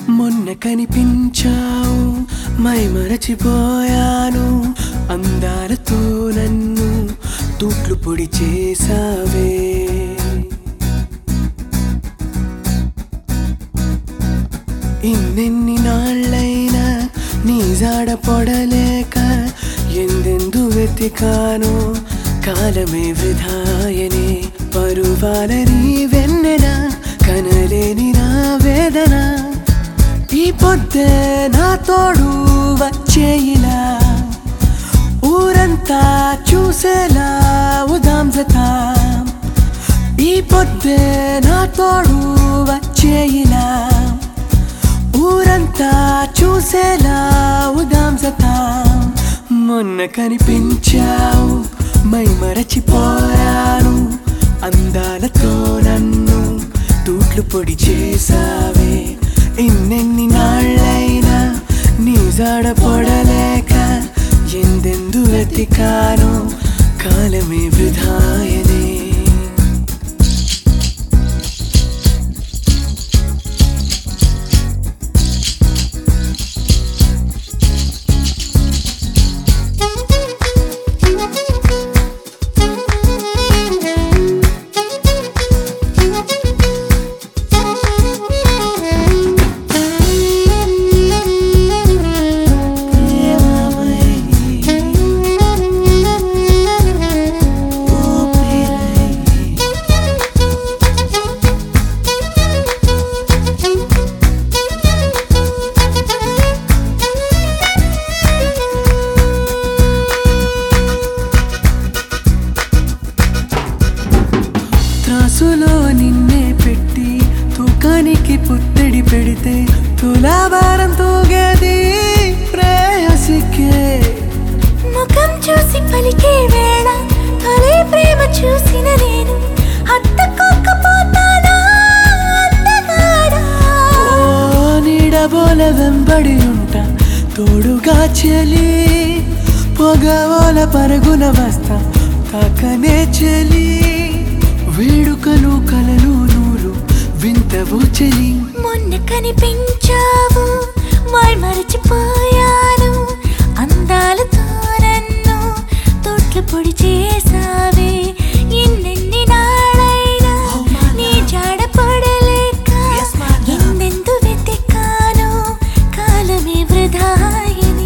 మొన్న కనిపించావు మై మరచిపోయాను అందాలతో నన్ను తూట్లు పొడి చేసావే ఇన్నెన్ని నాళ్ళైనా నీ జాడ పొడలేక ఎందెందు వెతికాను కాలమే వృధాయనే పరువాలని వెన్నెన కనలేని నా వేదన ఈ పొద్దే నా తోడు వచ్చేయిలా ఊరంతా చూసేలా ఉదాం జతాం ఈ పొద్దే నా తోడు వచ్చేయిలా ఊరంతా చూసేలా ఉదాం జతాం మొన్న కనిపించావు మై మరచిపోయాను అందాలతో నన్ను తూట్లు పొడి చేసావే ఇన్నెన్ని నాళ్ళైనా నీ జాడ పొడలేక ఎందెందు వెతికాను కాలమే వృధాయనే త్రాసులో నిన్నే పెట్టి తూకానికి పుత్తడి పెడితే తులాభారం తూగేది ప్రేయసికే ముఖం చూసి పలికే వేళ తొలి ప్రేమ చూసిన నేను హత్తుకోకపోతానా అందగాడా ఓ నీడబోల వెంబడి ఉంటా తోడుగా చెలి పొగవోల పరుగున వస్తా తాకనే చెలి వేడుకలు కలలు నూరు వింతవు చెలి మొన్న కనిపించావు మాయ్ మరచిపోయాను అందాలతో నన్ను తోట్ల పొడి చేసావే ఎన్నెన్ని నాడైనా నీ జాడ పడలేక ఎందెందు వెతికాను కాలమే వృధాయిని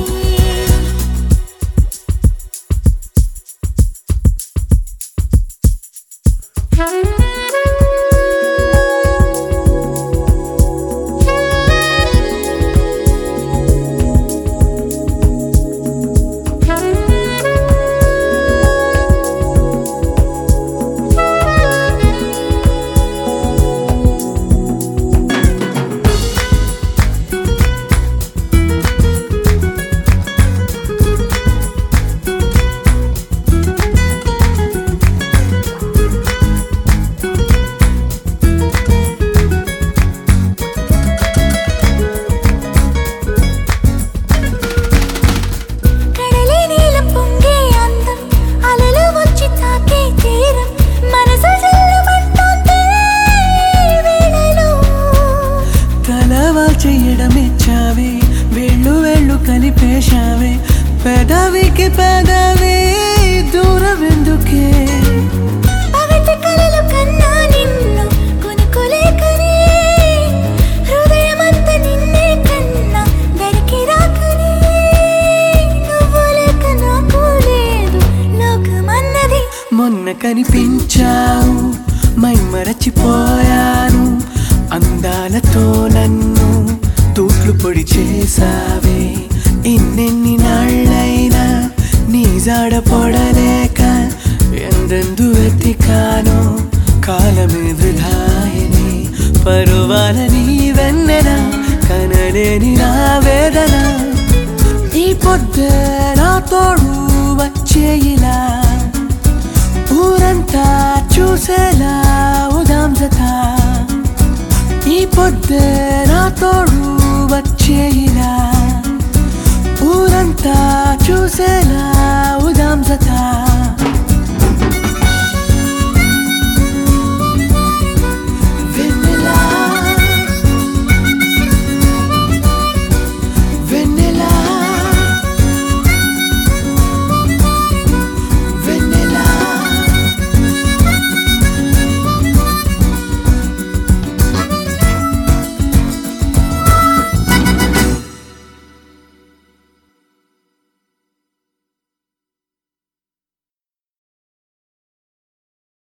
కడలి నీల పొంగే అందం అలలు వచ్చి తాకే తీరం మనసు జల్లుమంటోంది ఈ వేళలో తలవా చెయ్యడమిచ్చావే వేళ్ళు వేళ్ళు కలిపేశావే పెదవికి పెదవి దూరం ఎందుకే పగటి కలలు కన్నా నిన్ను కొనుక్కోలేకనే హృదయమంతా నిన్నే కన్నా దరికి రాకనే నువ్వు లేక నాకు లేదు లోకమన్నది మొన్న కనిపించావు మై మరచిపోయాను అందాలతో నన్ను తూట్లు పొడి చేసావే ఇన్నెన్ని నాళ్ళైనా నీ జాడ పొడలేక ఎందెందు వెతికాను కాలమే వృధాయని పరువాలని వెన్నెన కనలేని నా వేదన ఈ పొద్దే నా తోడు వచ్చేయిలా ఊరంతా చూసేలా ఉదాం జత ఈ పొద్దే నా తోడు వచ్చేయిలా ఊరంతా చూసేలా ఉదాం జత